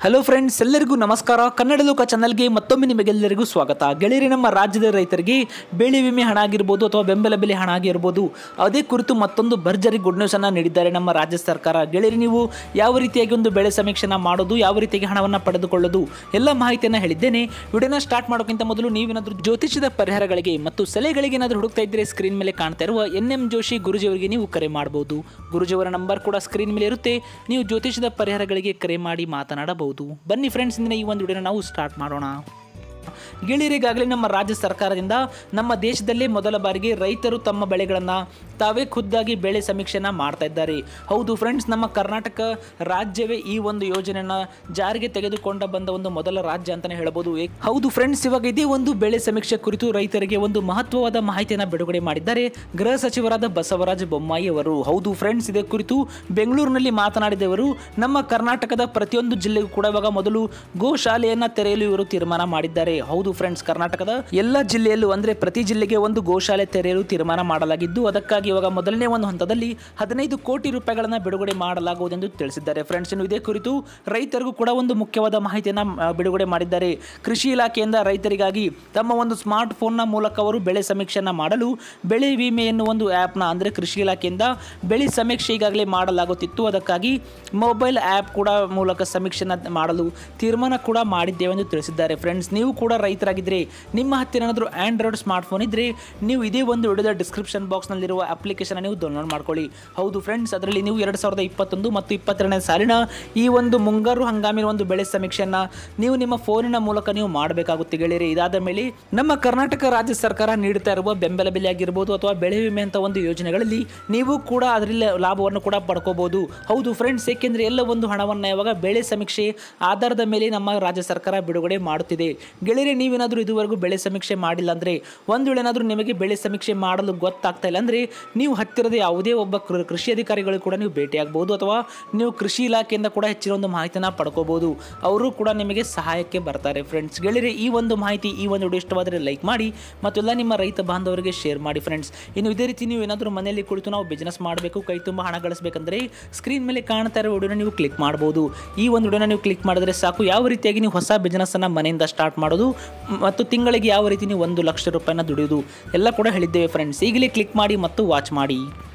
hello friends ಎಲ್ಲರಿಗೂ ನಮಸ್ಕಾರ ಕನ್ನಡ ಲೋಕ ಚಾನಲ್ಗೆ ಮತ್ತೊಮ್ಮೆ ನಿಮಗೆಲ್ಲರಿಗೂ ಸ್ವಾಗತ ಗೆಳೆಯರಿ ನಮ್ಮ ರಾಜ್ಯದ ರೈತರಿಗೆ ಬೆಳೆ ವಿಮೆ ಹಣ ಆಗಿರ್ಬೋದು ಅಥವಾ ಬೆಂಬಲ ಬೆಲೆ ಹಣ ಆಗಿರ್ಬೋದು ಅದೇ ಕುರಿತು ಮತ್ತೊಂದು ಭರ್ಜರಿ ಗುಡ್ ನ್ಯೂಸ್ ಅನ್ನ ನೀಡಿದ್ದಾರೆ ನಮ್ಮ ರಾಜ್ಯ ಸರ್ಕಾರ ಗೆಳೆಯರಿ ನೀವು ಯಾವ ರೀತಿಯಾಗಿ ಒಂದು ಬೆಳೆ ಸಮೀಕ್ಷೆನ ಮಾಡೋದು ಯಾವ ರೀತಿಯಾಗಿ ಹಣವನ್ನು ಪಡೆದುಕೊಳ್ಳೋದು ಎಲ್ಲ ಮಾಹಿತಿಯನ್ನು ಹೇಳಿದ್ದೇನೆ ವಿಡಿಯೋನ ಸ್ಟಾರ್ಟ್ ಮಾಡೋಕ್ಕಿಂತ ಮೊದಲು ನೀವೇನಾದರೂ ಜ್ಯೋತಿಷದ ಪರಿಹಾರಗಳಿಗೆ ಮತ್ತು ಸಲಹೆಗಳಿಗೆ ಏನಾದರೂ ಹುಡುಕ್ತಾ ಇದ್ದರೆ ಸ್ಕ್ರೀನ್ ಮೇಲೆ ಕಾಣ್ತಾ ಇರುವ ಎನ್ ಎಂ ಜೋಶಿ ಗುರುಜಿಯವರಿಗೆ ನೀವು ಕರೆ ಮಾಡಬಹುದು ಗುರುಜಿಯವರ ನಂಬರ್ ಕೂಡ ಸ್ಕ್ರೀನ್ ಮೇಲೆ ಇರುತ್ತೆ ನೀವು ಜ್ಯೋತಿಷದ ಪರಿಹಾರಗಳಿಗೆ ಕರೆ ಮಾಡಿ ಮಾತನಾಡಬಹುದು ಬನ್ನಿ ಫ್ರೆಂಡ್ಸ್ ಇಂದಿನ ಈ ಒಂದು ವಿಡಿಯೋನ ನಾವು ಸ್ಟಾರ್ಟ್ ಮಾಡೋಣ ಗೆಳೆಯರಿಗಾಗಲೇ ನಮ್ಮ ರಾಜ್ಯ ಸರ್ಕಾರದಿಂದ ನಮ್ಮ ದೇಶದಲ್ಲೇ ಮೊದಲ ಬಾರಿಗೆ ರೈತರು ತಮ್ಮ ಬೆಳೆಗಳನ್ನು ತಾವೇ ಖುದ್ದಾಗಿ ಬೆಳೆ ಸಮೀಕ್ಷೆನ ಮಾಡ್ತಾ ಇದ್ದಾರೆ ಹೌದು ಫ್ರೆಂಡ್ಸ್ ನಮ್ಮ ಕರ್ನಾಟಕ ರಾಜ್ಯವೇ ಈ ಒಂದು ಯೋಜನೆಯನ್ನ ಜಾರಿಗೆ ತೆಗೆದುಕೊಂಡ ಬಂದ ಒಂದು ಮೊದಲ ರಾಜ್ಯ ಅಂತಾನೆ ಹೇಳ್ಬೋದು ಏ- ಹೌದು ಫ್ರೆಂಡ್ಸ್ ಇವಾಗ ಇದೇ ಒಂದು ಬೆಳೆ ಸಮೀಕ್ಷೆ ಕುರಿತು ರೈತರಿಗೆ ಒಂದು ಮಹತ್ವವಾದ ಮಾಹಿತಿಯನ್ನು ಬಿಡುಗಡೆ ಮಾಡಿದ್ದಾರೆ ಗೃಹ ಸಚಿವರಾದ ಬಸವರಾಜ ಬೊಮ್ಮಾಯಿ ಅವರು ಹೌದು ಫ್ರೆಂಡ್ಸ್ ಇದೇ ಕುರಿತು ಬೆಂಗಳೂರಿನಲ್ಲಿ ಮಾತನಾಡಿದವರು ನಮ್ಮ ಕರ್ನಾಟಕದ ಪ್ರತಿಯೊಂದು ಜಿಲ್ಲೆಗೂ ಕೂಡ ಇವಾಗ ಮೊದಲು ಗೋಶಾಲೆಯನ್ನ ತೆರೆಯಲು ಇವರು ತೀರ್ಮಾನ ಮಾಡಿದ್ದಾರೆ ಹೌದು ಫ್ರೆಂಡ್ಸ್ ಕರ್ನಾಟಕದ ಎಲ್ಲ ಜಿಲ್ಲೆಯಲ್ಲೂ ಅಂದ್ರೆ ಪ್ರತಿ ಜಿಲ್ಲೆಗೆ ಒಂದು ಗೋಶಾಲೆ ತೆರೆಯಲು ತೀರ್ಮಾನ ಮಾಡಲಾಗಿದ್ದು ಅದಕ್ಕಾಗಿ ಇವಾಗ ಮೊದಲನೇ ಒಂದು ಹಂತದಲ್ಲಿ ಹದಿನೈದು ಕೋಟಿ ರೂಪಾಯಿಗಳನ್ನ ಬಿಡುಗಡೆ ಮಾಡಲಾಗುವುದೆಂದು ತಿಳಿಸಿದ್ದಾರೆ ಫ್ರೆಂಡ್ಸ್ ಇನ್ನು ಇದೇ ಕುರಿತು ರೈತರಿಗೂ ಕೂಡ ಒಂದು ಮುಖ್ಯವಾದ ಮಾಹಿತಿಯನ್ನ ಆ, ಬಿಡುಗಡೆ ಮಾಡಿದ್ದಾರೆ ಕೃಷಿ ಇಲಾಖೆಯಿಂದ ರೈತರಿಗಾಗಿ ತಮ್ಮ ಒಂದು ಸ್ಮಾರ್ಟ್ ಫೋನ್ನ ಮೂಲಕ ಅವರು ಬೆಳೆ ಸಮೀಕ್ಷೆಯನ್ನ ಮಾಡಲು ಬೆಳೆ ವಿಮೆ ಎನ್ನುವ ಒಂದು ಆ್ಯಪ್ನ ಅಂದರೆ ಕೃಷಿ ಇಲಾಖೆಯಿಂದ ಬೆಳೆ ಸಮೀಕ್ಷೆ ಈಗಾಗಲೇ ಮಾಡಲಾಗುತ್ತಿತ್ತು ಅದಕ್ಕಾಗಿ ಮೊಬೈಲ್ ಆ್ಯಪ್ ಕೂಡ ಮೂಲಕ ಸಮೀಕ್ಷೆನ ಮಾಡಲು ತೀರ್ಮಾನ ಕೂಡ ಮಾಡಿದ್ದೇವೆ ಎಂದು ತಿಳಿಸಿದ್ದಾರೆ ಫ್ರೆಂಡ್ಸ್ ನೀವು ಕೂಡ ರೈತರಾಗಿದ್ದರೆ ನಿಮ್ಮ ಹತ್ತಿರ ಏನಾದರೂ ಆಂಡ್ರಾಯ್ಡ್ ಸ್ಮಾರ್ಟ್ಫೋನ್ ಇದ್ದರೆ ನೀವು ಇದೇ ಒಂದು ವಿಡಿಯೋದ ಡಿಸ್ಕ್ರಿಪ್ಷನ್ ಬಾಕ್ಸ್ನಲ್ಲಿರುವ ಅಪ್ಲಿಕೇಶನ್ ನೀವು ಡೌನ್ಲೋಡ್ ಮಾಡ್ಕೊಳ್ಳಿ ಹೌದು ಫ್ರೆಂಡ್ಸ್ ಅದರಲ್ಲಿ ನೀವು ಎರಡು ಸಾವಿರದ ಇಪ್ಪತ್ತೊಂದು ಮತ್ತು ಇಪ್ಪತ್ತೆರಡನೇ ಸಾಲಿನ ಈ ಒಂದು ಮುಂಗಾರು ಹಂಗಾಮಿನ ಒಂದು ಬೆಳೆ ಸಮೀಕ್ಷೆಯನ್ನು ನೀವು ನಿಮ್ಮ ಫೋನಿನ ಮೂಲಕ ನೀವು ಮಾಡಬೇಕಾಗುತ್ತೆ ಗೆಳೆಯರಿ ಇದಾದ ಮೇಲೆ ನಮ್ಮ ಕರ್ನಾಟಕ ರಾಜ್ಯ ಸರ್ಕಾರ ನೀಡುತ್ತಾ ಇರುವ ಬೆಂಬಲ ಬೆಲೆ ಆಗಿರ್ಬೋದು ಅಥವಾ ಬೆಳೆ ವಿಮೆ ಅಂತ ಒಂದು ಯೋಜನೆಗಳಲ್ಲಿ ನೀವು ಕೂಡ ಅದರಲ್ಲಿ ಲಾಭವನ್ನು ಕೂಡ ಪಡ್ಕೋಬಹುದು ಹೌದು ಫ್ರೆಂಡ್ಸ್ ಏಕೆಂದರೆ ಎಲ್ಲ ಒಂದು ಹಣವನ್ನು ಇವಾಗ ಬೆಳೆ ಸಮೀಕ್ಷೆ ಆಧಾರದ ಮೇಲೆ ನಮ್ಮ ರಾಜ್ಯ ಸರ್ಕಾರ ಬಿಡುಗಡೆ ಮಾಡುತ್ತಿದೆ ಗೆಳೆಯರೆ ನೀವೇನಾದರೂ ಇದುವರೆಗೂ ಬೆಳೆ ಸಮೀಕ್ಷೆ ಮಾಡಿಲ್ಲ ಅಂದರೆ ಒಂದು ವೇಳೆ ಏನಾದರೂ ನಿಮಗೆ ಬೆಳೆ ಸಮೀಕ್ಷೆ ಮಾಡಲು ಗೊತ್ತಾಗ್ತಾ ಇಲ್ಲ ಅಂದರೆ ನೀವು ಹತ್ತಿರದ ಯಾವುದೇ ಒಬ್ಬ ಕೃ- ಕೃಷಿ ಅಧಿಕಾರಿಗಳು ಕೂಡ ನೀವು ಭೇಟಿಯಾಗಬಹುದು ಅಥವಾ ನೀವು ಕೃಷಿ ಇಲಾಖೆಯಿಂದ ಕೂಡ ಹೆಚ್ಚಿನ ಒಂದು ಮಾಹಿತಿನ ಪಡ್ಕೋಬಹುದು ಅವರು ಕೂಡ ನಿಮಗೆ ಸಹಾಯಕ್ಕೆ ಬರ್ತಾರೆ ಫ್ರೆಂಡ್ಸ್ ಗೆಳೆಯರೆ ಈ ಒಂದು ಮಾಹಿತಿ ಈ ಒಂದು ವಿಡಿಯೋ ಇಷ್ಟವಾದರೆ ಲೈಕ್ ಮಾಡಿ ಮತ್ತು ಎಲ್ಲ ನಿಮ್ಮ ರೈತ ಬಾಂಧವರಿಗೆ ಶೇರ್ ಮಾಡಿ ಫ್ರೆಂಡ್ಸ್ ಇನ್ನು ಇದೇ ರೀತಿ ನೀವು ಏನಾದರೂ ಮನೆಯಲ್ಲಿ ಕುಳಿತು ನಾವು ಬಿಸ್ನೆಸ್ ಮಾಡಬೇಕು ಕೈ ತುಂಬ ಹಣ ಗಳಿಸಬೇಕಂದ್ರೆ ಸ್ಕ್ರೀನ್ ಮೇಲೆ ಕಾಣ್ತಾ ಇರೋ ವಿಡಿಯೋನ ನೀವು ಕ್ಲಿಕ್ ಮಾಡ್ಬೋದು ಈ ಒಂದು ವಿಡಿಯೋನ ನೀವು ಕ್ಲಿಕ್ ಮಾಡಿದ್ರೆ ಸಾಕು ಯಾವ ರೀತಿಯಾಗಿ ನೀವು ಹೊಸ ಬಿಸ್ನೆಸ್ಸನ್ನು ಮನೆಯಿಂದ ಸ್ಟಾರ್ಟ್ ಮಾಡೋದು ಮತ್ತು ತಿಂಗಳಿಗೆ ಯಾವ ರೀತಿ ನೀವು ಒಂದು ಲಕ್ಷ ರೂಪಾಯಿನ ದುಡಿಯೋದು ಎಲ್ಲ ಕೂಡ ಹೇಳಿದ್ದೇವೆ ಫ್ರೆಂಡ್ಸ್ ಈಗಲೇ ಕ್ಲಿಕ್ ಮಾಡಿ ಮತ್ತು ವಾಚ್ ಮಾಡಿ